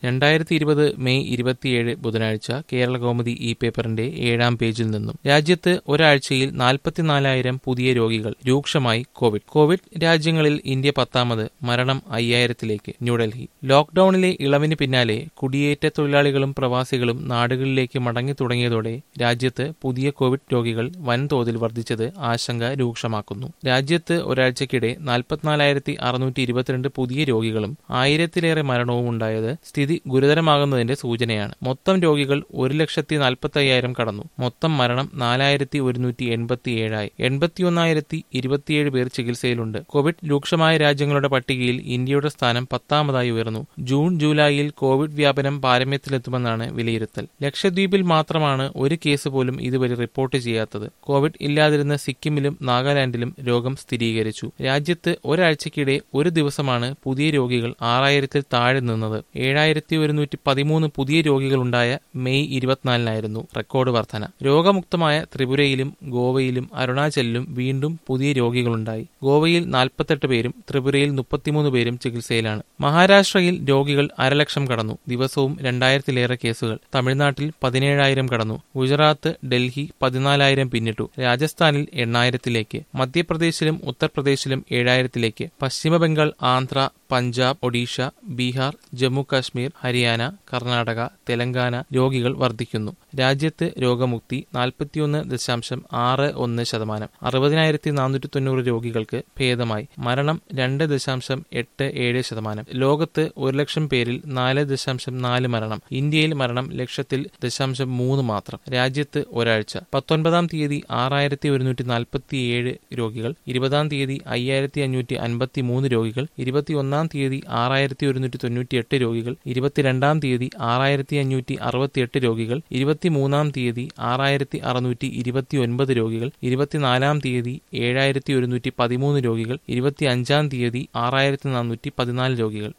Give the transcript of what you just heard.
രണ്ടായിരത്തി ഇരുപത് മെയ് ഇരുപത്തിയേഴ് ബുധനാഴ്ച കേരള കൗമുദി ഇ പേപ്പറിന്റെ ഏഴാം പേജിൽ നിന്നും രാജ്യത്ത് ഒരാഴ്ചയിൽ നാൽപ്പത്തിനാലായിരം പുതിയ രോഗികൾ രൂക്ഷമായി കോവിഡ് കോവിഡ് രാജ്യങ്ങളിൽ ഇന്ത്യ പത്താമത് മരണം അയ്യായിരത്തിലേക്ക് ന്യൂഡൽഹി ലോക്ഡൌണിലെ ഇളവിന് പിന്നാലെ കുടിയേറ്റ തൊഴിലാളികളും പ്രവാസികളും നാടുകളിലേക്ക് മടങ്ങി തുടങ്ങിയതോടെ രാജ്യത്ത് പുതിയ കോവിഡ് രോഗികൾ വൻതോതിൽ വർദ്ധിച്ചത് ആശങ്ക രൂക്ഷമാക്കുന്നു രാജ്യത്ത് ഒരാഴ്ചക്കിടെ നാൽപ്പത്തിനാലായിരത്തി അറുന്നൂറ്റി ഇരുപത്തിരണ്ട് പുതിയ രോഗികളും ആയിരത്തിലേറെ മരണവും ഉണ്ടായത് സ്ഥിതി ഗുരുതരമാകുന്നതിന്റെ സൂചനയാണ് മൊത്തം രോഗികൾ ഒരു ലക്ഷത്തി നാൽപ്പത്തി അയ്യായിരം കടന്നു മൊത്തം മരണം നാലായിരത്തി ഒരുന്നൂറ്റി എൺപത്തിയേഴായി എൺപത്തിയൊന്നായിരത്തി ഇരുപത്തിയേഴ് പേർ ചികിത്സയിലുണ്ട് കോവിഡ് രൂക്ഷമായ രാജ്യങ്ങളുടെ പട്ടികയിൽ ഇന്ത്യയുടെ സ്ഥാനം പത്താമതായി ഉയർന്നു ജൂൺ ജൂലൈയിൽ കോവിഡ് വ്യാപനം പാരമ്യത്തിലെത്തുമെന്നാണ് വിലയിരുത്തൽ ലക്ഷദ്വീപിൽ മാത്രമാണ് ഒരു കേസ് പോലും ഇതുവരെ റിപ്പോർട്ട് ചെയ്യാത്തത് കോവിഡ് ഇല്ലാതിരുന്ന സിക്കിമിലും നാഗാലാൻഡിലും രോഗം സ്ഥിരീകരിച്ചു രാജ്യത്ത് ഒരാഴ്ചക്കിടെ ഒരു ദിവസമാണ് പുതിയ രോഗികൾ ആറായിരത്തിൽ താഴെ നിന്നത് ഏഴായിരത്തി ഒരുന്നൂറ്റി പതിമൂന്ന് പുതിയ രോഗികളുണ്ടായ മെയ് ഇരുപത്തിനാലിനായിരുന്നു റെക്കോർഡ് വർധന രോഗമുക്തമായ ത്രിപുരയിലും ഗോവയിലും അരുണാചലിലും വീണ്ടും പുതിയ രോഗികളുണ്ടായി ഗോവയിൽ നാൽപ്പത്തെട്ട് പേരും ത്രിപുരയിൽ മുപ്പത്തിമൂന്ന് പേരും ചികിത്സയിലാണ് മഹാരാഷ്ട്രയിൽ രോഗികൾ അരലക്ഷം കടന്നു ദിവസവും രണ്ടായിരത്തിലേറെ കേസുകൾ തമിഴ്നാട്ടിൽ പതിനേഴായിരം കടന്നു ഗുജറാത്ത് ഡൽഹി പതിനാലായിരം പിന്നിട്ടു രാജസ്ഥാനിൽ എണ്ണായിരത്തിലേക്ക് മധ്യപ്രദേശിലും ഉത്തർപ്രദേശിലും ഏഴായിരത്തിലേക്ക് പശ്ചിമബംഗാൾ ആന്ധ്ര പഞ്ചാബ് ഒഡീഷ ബീഹാർ ജമ്മു കാശ്മീർ ഹരിയാന കർണാടക തെലങ്കാന രോഗികൾ വർദ്ധിക്കുന്നു രാജ്യത്ത് രോഗമുക്തി നാൽപ്പത്തിയൊന്ന് ദശാംശം ആറ് ഒന്ന് ശതമാനം അറുപതിനായിരത്തി നാനൂറ്റി തൊണ്ണൂറ് രോഗികൾക്ക് ഭേദമായി മരണം രണ്ട് ദശാംശം എട്ട് ഏഴ് ശതമാനം ലോകത്ത് ഒരു ലക്ഷം പേരിൽ നാല് ദശാംശം നാല് മരണം ഇന്ത്യയിൽ മരണം ലക്ഷത്തിൽ ദശാംശം മൂന്ന് മാത്രം രാജ്യത്ത് ഒരാഴ്ച പത്തൊൻപതാം തീയതി ആറായിരത്തി ഒരുന്നൂറ്റി നാൽപ്പത്തിയേഴ് രോഗികൾ ഇരുപതാം തീയതി അയ്യായിരത്തി അഞ്ഞൂറ്റി അൻപത്തി മൂന്ന് രോഗികൾ ഇരുപത്തിയൊന്നാം തീയതി ആറായിരത്തി ഒരുന്നൂറ്റി തൊണ്ണൂറ്റിയെട്ട് രോഗികൾ ഇരുപത്തിരണ്ടാം തീയതി ആറായിരത്തി അഞ്ഞൂറ്റി അറുപത്തിയെട്ട് രോഗികൾ ഇരുപത്തിമൂന്നാം തീയതി ആറായിരത്തി അറുന്നൂറ്റി ഇരുപത്തിയൊൻപത് രോഗികൾ ഇരുപത്തിനാലാം തീയതി ഏഴായിരത്തി ഒരുന്നൂറ്റി പതിമൂന്ന് രോഗികൾ ഇരുപത്തിയഞ്ചാം തീയതി ആറായിരത്തി നാനൂറ്റി പതിനാല് രോഗികൾ